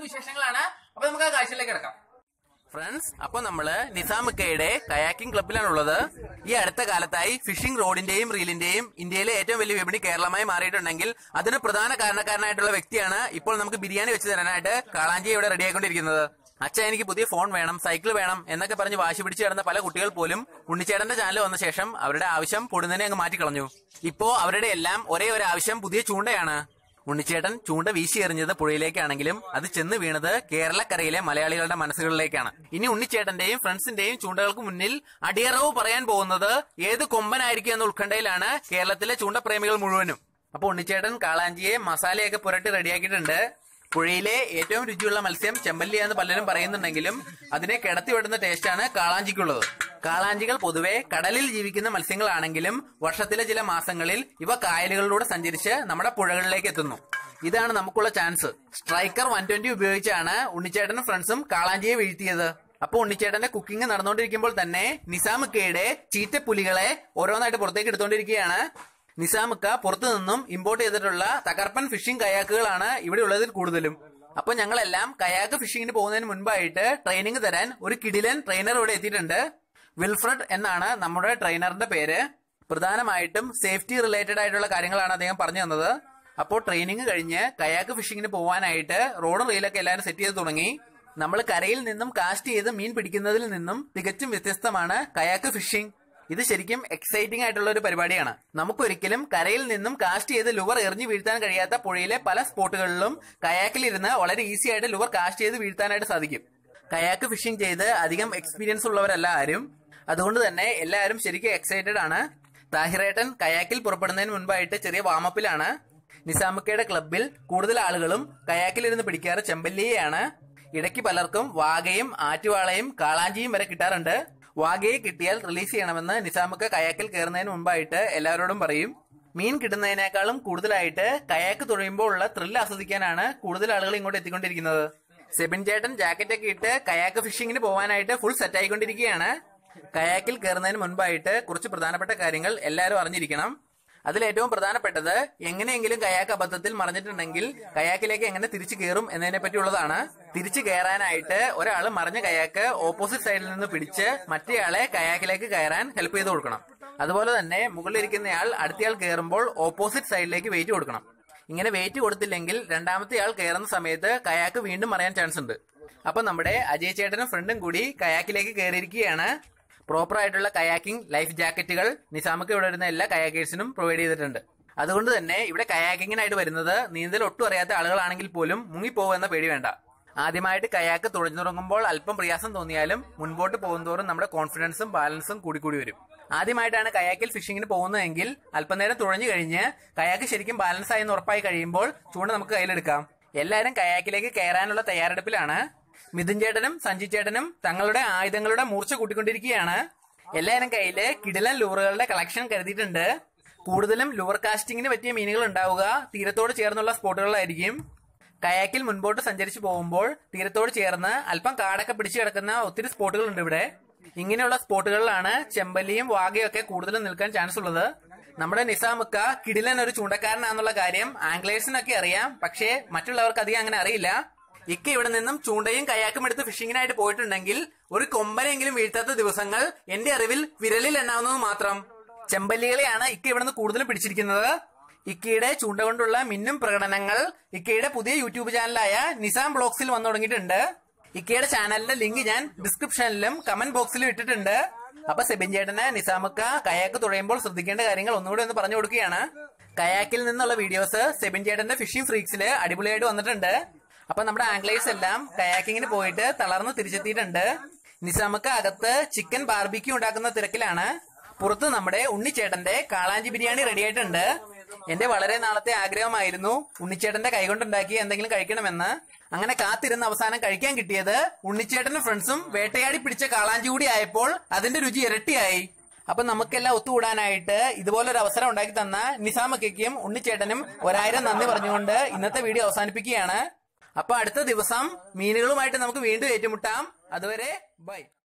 വിശേഷങ്ങളാണ് അപ്പൊ നമുക്ക് ആ കാഴ്ചയിലേക്ക് കിടക്കാം ഫ്രണ്ട്സ് അപ്പൊ നമ്മള് നിസാമുക്കയുടെ കയാക്കിംഗ് ക്ലബിലാണുള്ളത് ഈ അടുത്ത കാലത്തായി ഫിഷിംഗ് റോഡിന്റെയും റീലിന്റെയും ഇന്ത്യയിലെ ഏറ്റവും വലിയ വിപണി കേരളമായി മാറിയിട്ടുണ്ടെങ്കിൽ അതിന് പ്രധാന കാരണക്കാരനായിട്ടുള്ള വ്യക്തിയാണ് ഇപ്പോൾ നമുക്ക് ബിരിയാണി വെച്ച് തരാനായിട്ട് കാളാഞ്ചി ഇവിടെ റെഡിയായിക്കൊണ്ടിരിക്കുന്നത് അച്ഛൻ എനിക്ക് പുതിയ ഫോൺ വേണം സൈക്കിൾ വേണം എന്നൊക്കെ പറഞ്ഞ് വാശി പിടിച്ച് കിടന്ന പല കുട്ടികൾ പോലും ഉണ്ണിച്ചേട്ടന്റെ ചാനൽ വന്ന ശേഷം അവരുടെ ആവശ്യം പൊടുന്നതിനെ അങ്ങ് മാറ്റിക്കളഞ്ഞു ഇപ്പോ അവരുടെ എല്ലാം ഒരേ ഒരു ആവശ്യം പുതിയ ചൂണ്ടയാണ് ഉണ്ണിച്ചേട്ടൻ ചൂണ്ട വീശി എറിഞ്ഞത് പുഴയിലേക്കാണെങ്കിലും അത് ചെന്ന് വീണത് കേരളക്കരയിലെ മലയാളികളുടെ മനസ്സുകളിലേക്കാണ് ഇനി ഉണ്ണിച്ചേട്ടന്റെയും ഫ്രണ്ട്സിന്റെയും ചൂണ്ടകൾക്ക് മുന്നിൽ അടിയറവ് പറയാൻ പോകുന്നത് ഏത് കൊമ്പനായിരിക്കും എന്ന ഉത്കണ്ഠയിലാണ് കേരളത്തിലെ ചൂണ്ടപ്രേമികൾ മുഴുവനും അപ്പൊ ഉണ്ണിച്ചേട്ടൻ കാളാഞ്ചിയെ മസാലയൊക്കെ പുരട്ടി റെഡിയാക്കിയിട്ടുണ്ട് പുഴയിലെ ഏറ്റവും രുചിയുള്ള മത്സ്യം ചെമ്പല്ലി എന്ന് പലരും പറയുന്നുണ്ടെങ്കിലും അതിനെ കിടത്തി വിടുന്ന ടേസ്റ്റാണ് കാളാഞ്ചിക്കുള്ളത് കാളാഞ്ചികൾ പൊതുവെ കടലിൽ ജീവിക്കുന്ന മത്സ്യങ്ങളാണെങ്കിലും വർഷത്തിലെ ചില മാസങ്ങളിൽ ഇവ കായലുകളിലൂടെ സഞ്ചരിച്ച് നമ്മുടെ പുഴകളിലേക്ക് എത്തുന്നു ഇതാണ് നമുക്കുള്ള ചാൻസ് സ്ട്രൈക്കർ വൺ ട്വന്റി ഉപയോഗിച്ചാണ് ഉണ്ണിച്ചേട്ടനും ഫ്രണ്ട്സും കാളാഞ്ചിയെ വീഴ്ത്തിയത് അപ്പൊ ഉണ്ണിച്ചേട്ടന്റെ കുക്കിംഗ് നടന്നുകൊണ്ടിരിക്കുമ്പോൾ തന്നെ നിസാമുക്കയുടെ ചീറ്റപ്പുലികളെ ഓരോന്നായിട്ട് പുറത്തേക്ക് എടുത്തുകൊണ്ടിരിക്കുകയാണ് നിസാമുക്ക പുറത്തു നിന്നും ഇമ്പോർട്ട് ചെയ്തിട്ടുള്ള തകർപ്പൻ ഫിഷിംഗ് കയാക്കുകളാണ് ഇവിടെ ഉള്ളതിൽ കൂടുതലും അപ്പൊ ഞങ്ങളെല്ലാം കയാക്ക് ഫിഷിംഗിന് പോകുന്നതിന് മുൻപായിട്ട് ട്രെയിനിങ് തരാൻ ഒരു കിടിലൻ ട്രെയിനർ ഇവിടെ എത്തിയിട്ടുണ്ട് വിൽഫ്രഡ് എന്നാണ് നമ്മുടെ ട്രെയിനറിന്റെ പേര് പ്രധാനമായിട്ടും സേഫ്റ്റി റിലേറ്റഡ് ആയിട്ടുള്ള കാര്യങ്ങളാണ് അദ്ദേഹം പറഞ്ഞു തന്നത് അപ്പോൾ ട്രെയിനിങ് കഴിഞ്ഞ് കയാക്ക് ഫിഷിംഗിന് പോകാനായിട്ട് റോഡും റീലൊക്കെ എല്ലാവരും സെറ്റ് ചെയ്ത് തുടങ്ങി നമ്മൾ കരയിൽ നിന്നും കാസ്റ്റ് ചെയ്ത് മീൻ പിടിക്കുന്നതിൽ നിന്നും തികച്ചും വ്യത്യസ്തമാണ് കയാക്ക് ഫിഷിംഗ് ഇത് ശരിക്കും എക്സൈറ്റിംഗ് ആയിട്ടുള്ള ഒരു പരിപാടിയാണ് നമുക്കൊരിക്കലും കരയിൽ നിന്നും കാസ്റ്റ് ചെയ്ത് ലുവർ എറിഞ്ഞു വീഴ്ത്താൻ കഴിയാത്ത പുഴയിലെ പല സ്പോട്ടുകളിലും കയാക്കിലിരുന്ന് വളരെ ഈസി ആയിട്ട് ലുവർ കാസ്റ്റ് ചെയ്ത് വീഴ്ത്താനായിട്ട് സാധിക്കും കയാക്ക് ഫിഷിംഗ് ചെയ്ത് അധികം എക്സ്പീരിയൻസ് ഉള്ളവരല്ല ആരും അതുകൊണ്ട് തന്നെ എല്ലാവരും ശരിക്കും എക്സൈറ്റഡ് ആണ് താഹിറേട്ടൻ കയാക്കിൽ പുറപ്പെടുന്നതിന് മുൻപായിട്ട് ചെറിയ വാമപ്പിലാണ് നിസാമുക്കയുടെ ക്ലബിൽ കൂടുതൽ ആളുകളും കയാക്കിലിരുന്ന് പിടിക്കാറ് ചെമ്പല്ലിയെയാണ് ഇടയ്ക്ക് പലർക്കും വാഗയും ആറ്റുവാളയും കാളാഞ്ചിയും വരെ കിട്ടാറുണ്ട് വാഗയെ കിട്ടിയാൽ റിലീസ് ചെയ്യണമെന്ന് നിസാമുക്ക കയാക്കിൽ കയറുന്നതിന് മുമ്പായിട്ട് എല്ലാവരോടും പറയും മീൻ കിട്ടുന്നതിനേക്കാളും കൂടുതലായിട്ട് കയാക്ക് തുഴയുമ്പോൾ ഉള്ള ത്രില്ല് ആസ്വദിക്കാനാണ് കൂടുതൽ ആളുകൾ ഇങ്ങോട്ട് എത്തിക്കൊണ്ടിരിക്കുന്നത് സെബിൻ ചേട്ടൻ ജാക്കറ്റ് ഒക്കെ ഇട്ട് കയാക്ക് ഫിഷിങ്ങിന് പോകാനായിട്ട് ഫുൾ സെറ്റ് ആയിക്കൊണ്ടിരിക്കുകയാണ് കയാക്കിൽ കയറുന്നതിന് മുൻപായിട്ട് കുറച്ച് പ്രധാനപ്പെട്ട കാര്യങ്ങൾ എല്ലാവരും അറിഞ്ഞിരിക്കണം അതിൽ ഏറ്റവും പ്രധാനപ്പെട്ടത് എങ്ങനെയെങ്കിലും കയാക്ക് അബദ്ധത്തിൽ മറിഞ്ഞിട്ടുണ്ടെങ്കിൽ കയാക്കിലേക്ക് എങ്ങനെ തിരിച്ചു കയറും എന്നതിനെ പറ്റിയുള്ളതാണ് തിരിച്ചു കയറാനായിട്ട് ഒരാൾ മറിഞ്ഞ കയാക്ക് ഓപ്പോസിറ്റ് സൈഡിൽ നിന്ന് പിടിച്ച് മറ്റേയാളെ കയാക്കിലേക്ക് കയറാൻ ഹെൽപ്പ് ചെയ്ത് കൊടുക്കണം അതുപോലെ തന്നെ മുകളിലിരിക്കുന്നയാൾ അടുത്തയാൾ കയറുമ്പോൾ ഓപ്പോസിറ്റ് സൈഡിലേക്ക് വെയിറ്റ് കൊടുക്കണം ഇങ്ങനെ വെയിറ്റ് കൊടുത്തില്ലെങ്കിൽ രണ്ടാമത്തെ ആൾ കയറുന്ന സമയത്ത് കയാക്ക് വീണ്ടും മറിയാൻ ചാൻസ് ഉണ്ട് അപ്പൊ നമ്മുടെ അജയ് ചേട്ടനും ഫ്രണ്ടും കൂടി കയാക്കിലേക്ക് കയറിയിരിക്കുകയാണ് പ്രോപ്പർ ആയിട്ടുള്ള കയാക്കിംഗ് ലൈഫ് ജാക്കറ്റുകൾ നിസാമക്ക് ഇവിടെ വരുന്ന എല്ലാ കയാക്കേഴ്സിനും പ്രൊവൈഡ് ചെയ്തിട്ടുണ്ട് അതുകൊണ്ട് തന്നെ ഇവിടെ കയാക്കിങ്ങിനായിട്ട് വരുന്നത് നീന്തൽ ഒട്ടും അറിയാത്ത ആളുകളാണെങ്കിൽ പോലും മുങ്ങിപ്പോകുമെന്ന പേടി വേണ്ട ആദ്യമായിട്ട് കയാക്ക് തുഴഞ്ഞു തുടങ്ങുമ്പോൾ അല്പം പ്രയാസം തോന്നിയാലും മുൻപോട്ട് പോകുന്തോറും നമ്മുടെ കോൺഫിഡൻസും ബാലൻസും കൂടിക്കൂടി വരും ആദ്യമായിട്ടാണ് കയാക്കിൽ ഫിഷിങ്ങിന് പോകുന്നതെങ്കിൽ അല്പനേരം തുഴഞ്ഞു കഴിഞ്ഞ് കയാക്ക് ശരിക്കും ബാലൻസ് ആയി എന്ന് ഉറപ്പായി കഴിയുമ്പോൾ ചൂണ്ട നമുക്ക് കയ്യിലെടുക്കാം എല്ലാവരും കയാക്കിലേക്ക് കയറാനുള്ള തയ്യാറെടുപ്പിലാണ് മിഥുൻ ചേട്ടനും സഞ്ജി ചേട്ടനും തങ്ങളുടെ ആയുധങ്ങളുടെ മൂർച്ച കൂട്ടിക്കൊണ്ടിരിക്കുകയാണ് എല്ലാവരും കയ്യില് കിടിലൻ ലൂറുകളുടെ കളക്ഷൻ കരുതിയിട്ടുണ്ട് കൂടുതലും ലൂർ കാസ്റ്റിംഗിന് പറ്റിയ മീനുകൾ ഉണ്ടാവുക തീരത്തോട് ചേർന്നുള്ള സ്പോട്ടുകളിലായിരിക്കും കയാക്കിൽ മുൻപോട്ട് സഞ്ചരിച്ചു പോകുമ്പോൾ തീരത്തോട് ചേർന്ന് അല്പം കാടൊക്കെ പിടിച്ചു കിടക്കുന്ന ഒത്തിരി സ്പോട്ടുകൾ ഉണ്ട് ഇവിടെ ഇങ്ങനെയുള്ള സ്പോട്ടുകളിലാണ് ചെമ്പല്ലിയും വാഗയും ഒക്കെ കൂടുതലും നിൽക്കാൻ ചാൻസ് ഉള്ളത് നമ്മുടെ നിസാമുക്ക കിടിലൻ ഒരു ചൂണ്ടക്കാരനാന്നുള്ള കാര്യം ആംഗ്ലേഴ്സിനൊക്കെ അറിയാം പക്ഷേ മറ്റുള്ളവർക്ക് അധികം അങ്ങനെ അറിയില്ല ഇക്ക ഇവിടെ നിന്നും ചൂണ്ടയും കയാക്കും എടുത്ത് ഫിഷിങ്ങിനായിട്ട് പോയിട്ടുണ്ടെങ്കിൽ ഒരു കൊമ്പനെങ്കിലും വീഴ്ത്താത്ത ദിവസങ്ങൾ എന്റെ അറിവിൽ വിരലിൽ എണ്ണാവുന്നത് മാത്രം ചെമ്പല്ലികളെയാണ് ഇക്ക ഇവിടുന്ന് കൂടുതലും പിടിച്ചിരിക്കുന്നത് ഇക്കയുടെ ചൂണ്ട കൊണ്ടുള്ള മിന്നും പ്രകടനങ്ങൾ ഇക്കയുടെ പുതിയ യൂട്യൂബ് ചാനലായ നിസാം ബ്ലോഗ്സിൽ വന്നു തുടങ്ങിയിട്ടുണ്ട് ഇക്കയുടെ ചാനലിന്റെ ലിങ്ക് ഞാൻ ഡിസ്ക്രിപ്ഷനിലും കമന്റ് ബോക്സിലും ഇട്ടിട്ടുണ്ട് അപ്പൊ സെബിൻ ചേട്ടന് നിസാമുക്ക കയാക്ക് തുഴയുമ്പോൾ ശ്രദ്ധിക്കേണ്ട കാര്യങ്ങൾ ഒന്നുകൂടി ഒന്ന് പറഞ്ഞു കൊടുക്കുകയാണ് കയാക്കിൽ നിന്നുള്ള വീഡിയോസ് സെബിൻ ചേട്ടന്റെ ഫിഷിംഗ് ഫ്രീക്സില് അടിപൊളിയായിട്ട് വന്നിട്ടുണ്ട് അപ്പൊ നമ്മുടെ ആംഗ്ലേഴ്സ് എല്ലാം കയാക്കിങ്ങിന് പോയിട്ട് തളർന്ന് തിരിച്ചെത്തിയിട്ടുണ്ട് നിസാമുക്ക അകത്ത് ചിക്കൻ ബാർബിക്യൂ ഉണ്ടാക്കുന്ന തിരക്കിലാണ് പുറത്ത് നമ്മുടെ ഉണ്ണിച്ചേട്ടന്റെ കാളാഞ്ചി ബിരിയാണി റെഡി ആയിട്ടുണ്ട് എന്റെ വളരെ നാളത്തെ ആഗ്രഹമായിരുന്നു ഉണ്ണിച്ചേട്ടന്റെ കൈകൊണ്ടുണ്ടാക്കിയ എന്തെങ്കിലും കഴിക്കണമെന്ന് അങ്ങനെ കാത്തിരുന്ന് അവസാനം കഴിക്കാൻ കിട്ടിയത് ഉണ്ണിച്ചേട്ടനും ഫ്രണ്ട്സും വേട്ടയാടി പിടിച്ച കാളാഞ്ചി കൂടി ആയപ്പോൾ അതിന്റെ രുചി ഇരട്ടിയായി അപ്പൊ നമുക്കെല്ലാം ഒത്തുകൂടാനായിട്ട് ഇതുപോലൊരു അവസരം ഉണ്ടാക്കി തന്ന നിസാമക്കും ഉണ്ണിച്ചേട്ടനും ഒരായിരം നന്ദി പറഞ്ഞുകൊണ്ട് ഇന്നത്തെ വീഡിയോ അവസാനിപ്പിക്കുകയാണ് അപ്പൊ അടുത്ത ദിവസം മീനുകളുമായിട്ട് നമുക്ക് വീണ്ടും ഏറ്റുമുട്ടാം അതുവരെ ബൈ